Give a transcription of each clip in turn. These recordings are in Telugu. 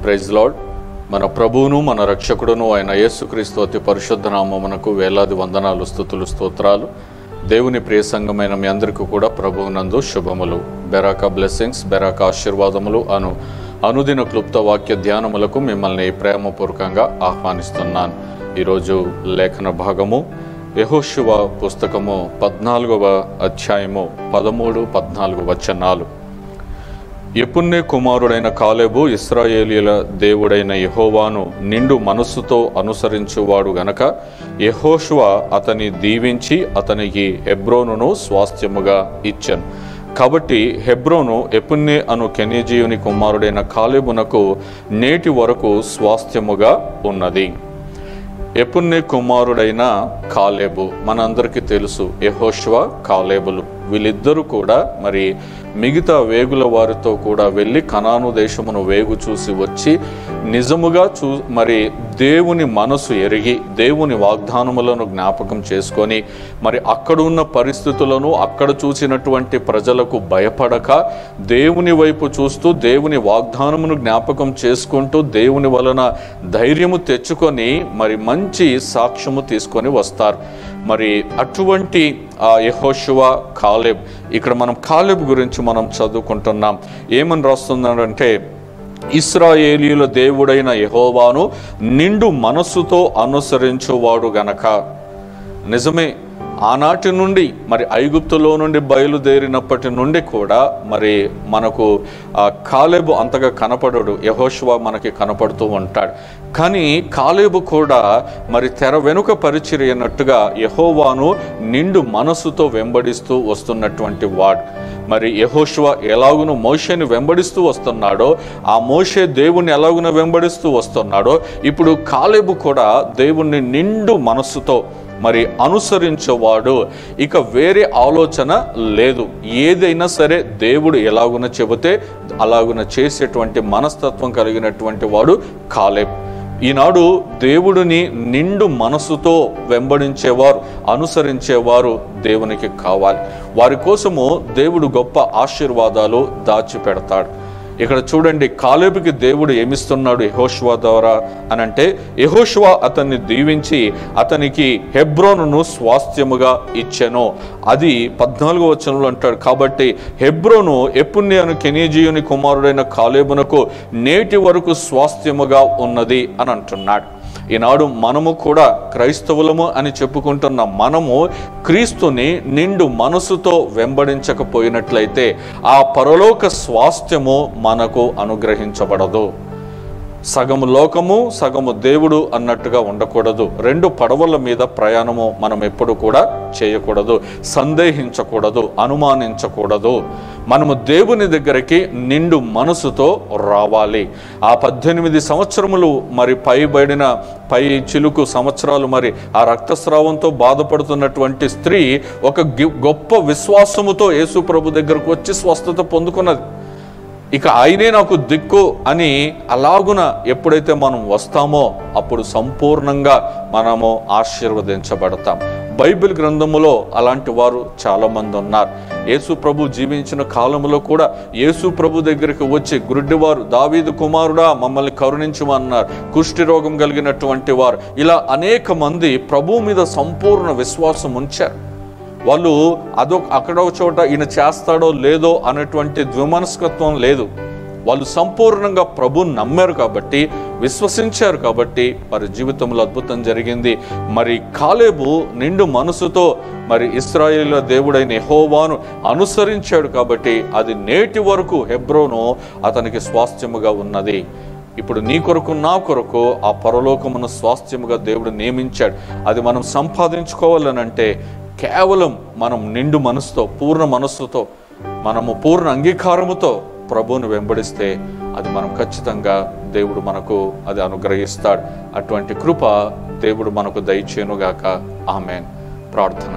ప్రైజ్ లార్డ్ మన ప్రభువును మన రక్షకుడును అయిన యేసుక్రీస్తు అతి పరిశుద్ధ నామమునకు వేలాది వందనాలు స్థుతులు స్తోత్రాలు దేవుని ప్రియ సంఘమైన మీ అందరికీ కూడా ప్రభువునందు శుభములు బెరాక బ్లెస్సింగ్స్ బెరాక ఆశీర్వాదములు అను అనుదిన క్లుప్త వాక్య ధ్యానములకు మిమ్మల్ని ప్రేమపూర్వకంగా ఆహ్వానిస్తున్నాను ఈరోజు లేఖన భాగము యెహోషువ పుస్తకము పద్నాలుగవ అధ్యాయము పదమూడు పద్నాలుగు వచనాలు ఎపుణ్య కుమారుడైన కాలేబు ఇస్రాయేలీల దేవుడైన యెహోవాను నిండు మనస్సుతో అనుసరించువాడు గనక యెహోషువ అతని దీవించి అతనికి హెబ్రోనును స్వాస్థ్యముగా ఇచ్చెను కాబట్టి హెబ్రోను ఎపుణ్యే అను కెనీజీయుని కుమారుడైన కాలేబునకు నేటి వరకు స్వాస్థ్యముగా ఉన్నది ఎపుణ్య కుమారుడైన కాలేబు మనందరికీ తెలుసు యెహోషువ కాలేబులు వీళ్ళిద్దరూ కూడా మరి మిగతా వేగుల వారితో కూడా వెళ్ళి కనాను దేశమును వేగు చూసి వచ్చి నిజముగా చూ మరి దేవుని మనసు ఎరిగి దేవుని వాగ్దానములను జ్ఞాపకం చేసుకొని మరి అక్కడ ఉన్న పరిస్థితులను అక్కడ చూసినటువంటి ప్రజలకు భయపడక దేవుని వైపు చూస్తూ దేవుని వాగ్దానమును జ్ఞాపకం చేసుకుంటూ దేవుని వలన ధైర్యము తెచ్చుకొని మరి మంచి సాక్ష్యము తీసుకొని వస్తారు మరి అటువంటి ఆ యహోశువ కాలేబ్ ఇక్కడ మనం కాలేబ్ గురించి మనం చదువుకుంటున్నాం ఏమని రాస్తున్నాడంటే ఇస్రాయేలీల దేవుడైన యహోవాను నిండు మనస్సుతో అనుసరించువాడు గనక నిజమే ఆనాటి నుండి మరి ఐగుప్తులో నుండి బయలుదేరినప్పటి నుండి కూడా మరి మనకు ఆ కాలేబు అంతగా కనపడడు యహోశువ మనకి కనపడుతూ ఉంటాడు కానీ కాలేబు కూడా మరి తెర వెనుక పరిచర్యనట్టుగా యహోవాను నిండు మనసుతో వెంబడిస్తూ వస్తున్నటువంటి వాడు మరి యహోశువ ఎలాగును మోషేని వెంబడిస్తూ వస్తున్నాడో ఆ మోషే దేవుణ్ణి ఎలాగున వెంబడిస్తూ వస్తున్నాడో ఇప్పుడు కాలేబు కూడా దేవుణ్ణి నిండు మనస్సుతో మరి అనుసరించేవాడు ఇక వేరే ఆలోచన లేదు ఏదైనా సరే దేవుడు ఎలాగున చెబితే అలాగున చేసేటువంటి మనస్తత్వం కలిగినటువంటి వాడు కాలేబ్ ఈనాడు దేవుడిని నిండు మనసుతో వెంబడించేవారు అనుసరించేవారు దేవునికి కావాలి వారి కోసము దేవుడు గొప్ప ఆశీర్వాదాలు దాచిపెడతాడు ఇక్కడ చూడండి కాలేబుకి దేవుడు ఏమిస్తున్నాడు యహోష్వా ద్వారా అని అంటే యహోష్వా అతన్ని దీవించి అతనికి హెబ్రోనును స్వాస్థ్యముగా ఇచ్చెను అది పద్నాలుగో వచనంలో అంటాడు కాబట్టి హెబ్రోను ఎపుణ్యను కెనీజీయుని కుమారుడైన కాలేబునకు నేటి వరకు స్వాస్థ్యముగా ఉన్నది అని అంటున్నాడు ఈనాడు మనము కూడా క్రైస్తవులము అని చెప్పుకుంటున్న మనము క్రీస్తుని నిండు మనసుతో వెంబడించకపోయినట్లయితే ఆ పరలోక స్వాస్థ్యము మనకు అనుగ్రహించబడదు సగము లోకము సగము దేవుడు అన్నట్టుగా ఉండకూడదు రెండు పడవల మీద ప్రయాణము మనం ఎప్పుడు కూడా చేయకూడదు సందేహించకూడదు అనుమానించకూడదు మనము దేవుని దగ్గరికి నిండు మనసుతో రావాలి ఆ పద్దెనిమిది సంవత్సరములు మరి పైబడిన పై చిలుకు సంవత్సరాలు మరి ఆ రక్తస్రావంతో బాధపడుతున్నటువంటి స్త్రీ ఒక గి- గొప్ప విశ్వాసముతో యేసు ప్రభు దగ్గరకు వచ్చి స్వస్థత పొందుకున్నది ఇక ఆయనే నాకు దిక్కు అని అలాగున ఎప్పుడైతే మనం వస్తామో అప్పుడు సంపూర్ణంగా మనము ఆశీర్వదించబడతాం బైబిల్ గ్రంథములో అలాంటి వారు చాలామంది ఉన్నారు యేసు ప్రభు జీవించిన కాలంలో కూడా యేసు ప్రభు దగ్గరికి వచ్చి గురుడ్డివారు దావీదు కుమారుడా మమ్మల్ని కరుణించమన్నారు కుష్టి రోగం కలిగినటువంటి వారు ఇలా అనేక మంది ప్రభు మీద సంపూర్ణ విశ్వాసం ఉంచారు వాళ్ళు అదొ అక్కడో చోట ఈయన చేస్తాడో లేదో అనేటువంటి ద్విమనస్కత్వం లేదు వాళ్ళు సంపూర్ణంగా ప్రభుని నమ్మారు కాబట్టి విశ్వసించారు కాబట్టి వారి జీవితంలో అద్భుతం జరిగింది మరి కాలేబు నిండు మనసుతో మరి ఇస్రాయేల్ దేవుడైన యెహోవాను అనుసరించాడు కాబట్టి అది నేటి వరకు హెబ్రోను అతనికి స్వాస్థ్యముగా ఉన్నది ఇప్పుడు నీ కొరకు నా కొరకు ఆ పరలోకమును స్వాస్థ్యముగా దేవుడు నియమించాడు అది మనం సంపాదించుకోవాలనంటే కేవలం మనం నిండు మనసుతో పూర్ణ మనస్సుతో మనము పూర్ణ అంగీకారముతో ప్రభువును వెంబడిస్తే అది మనం ఖచ్చితంగా దేవుడు మనకు అది అనుగ్రహిస్తాడు అటువంటి కృప దేవుడు మనకు దయచేనుగాక ఆమెన్ ప్రార్థన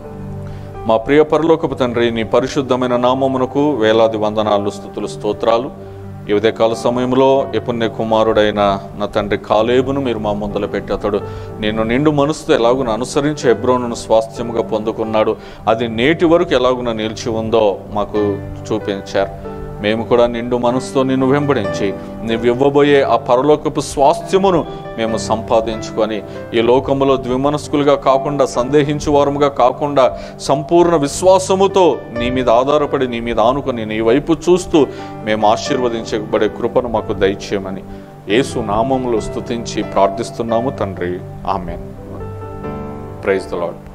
మా ప్రియ పరలోకపు తండ్రి నీ పరిశుద్ధమైన నామమునకు వేలాది వందనాలు స్థుతులు స్తోత్రాలు ఈ ఉదయకాల సమయంలో ఎపుణ్య కుమారుడైన నా తండ్రి కాలేబును మీరు మా ముందల పెట్టి అతడు నేను నిండు మనసుతో ఎలాగున అనుసరించి హెబ్రోనును స్వాస్థ్యముగా పొందుకున్నాడు అది నేటి వరకు ఎలాగున నిలిచి ఉందో మాకు చూపించారు మేము కూడా నిండు మనసుతో నిన్ను వెంబడించి నీవు ఇవ్వబోయే ఆ పరలోకపు స్వాస్థ్యమును మేము సంపాదించుకొని ఈ లోకములో ద్విమనస్కులుగా కాకుండా సందేహించు వారముగా కాకుండా సంపూర్ణ విశ్వాసముతో నీ మీద ఆధారపడి నీ మీద ఆనుకొని నీ వైపు చూస్తూ మేము ఆశీర్వదించబడే కృపను మాకు దయచేయమని యేసు నామములో స్తుతించి ప్రార్థిస్తున్నాము తండ్రి ఆమెన్ ప్రైజ్ ద లాడ్